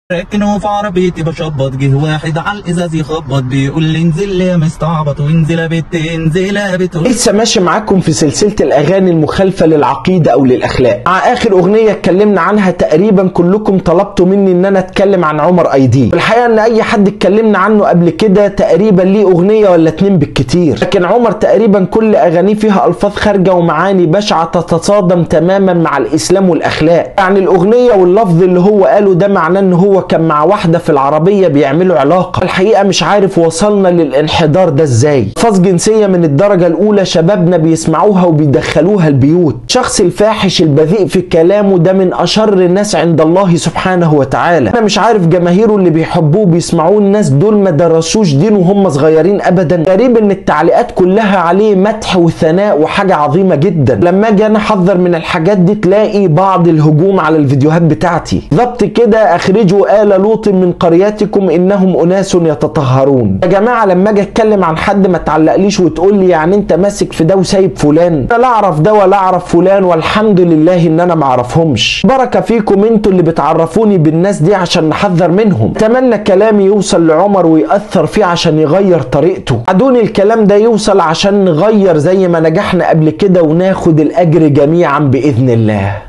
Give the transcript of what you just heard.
ركنوا في عربيتي بشبط جه واحد على الازاز يخبط بيقول لي انزل يا مستعبط وانزل يا بت انزل يا بت لسه ماشي معاكم في سلسلة الأغاني المخالفة للعقيدة أو للأخلاق مع آخر أغنية اتكلمنا عنها تقريبا كلكم طلبتوا مني إن أنا أتكلم عن عمر أيدي الحقيقة إن أي حد اتكلمنا عنه قبل كده تقريبا ليه أغنية ولا اتنين بالكتير لكن عمر تقريبا كل أغانيه فيها ألفاظ خارجة ومعاني بشعة تتصادم تماما مع الإسلام والأخلاق يعني الأغنية واللفظ اللي هو قاله ده معناه إن هو كان مع واحدة في العربية بيعملوا علاقة الحقيقة مش عارف وصلنا للانحدار ده إزاي ألفاظ جنسية من الدرجة الأولى شبابنا بيسمعوها وبيدخلوها البيوت شخص الفاحش البذيء في كلامه ده من أشر الناس عند الله سبحانه وتعالى أنا مش عارف جماهيره اللي بيحبوه بيسمعوه الناس دول ما درسوش دين وهم صغيرين أبدا غريب إن التعليقات كلها عليه مدح وثناء وحاجة عظيمة جدا لما أجي أنا أحذر من الحاجات دي تلاقي بعض الهجوم على الفيديوهات بتاعتي ضبط كده أخرجوا آل لوط من قريتكم إنهم أناس يتطهرون يا جماعة لما أجي أتكلم عن حد ما تعلقليش وتقول لي يعني أنت ماسك في ده وسايب فلان أنا لا أعرف ده ولا أعرف فلان والحمد لله إن أنا ما أعرفهمش بركة فيكم أنتوا اللي بتعرفوني بالناس دي عشان نحذر منهم أتمنى كلامي يوصل لعمر ويأثر فيه عشان يغير طريقته عدوني الكلام ده يوصل عشان نغير زي ما نجحنا قبل كده وناخد الأجر جميعا بإذن الله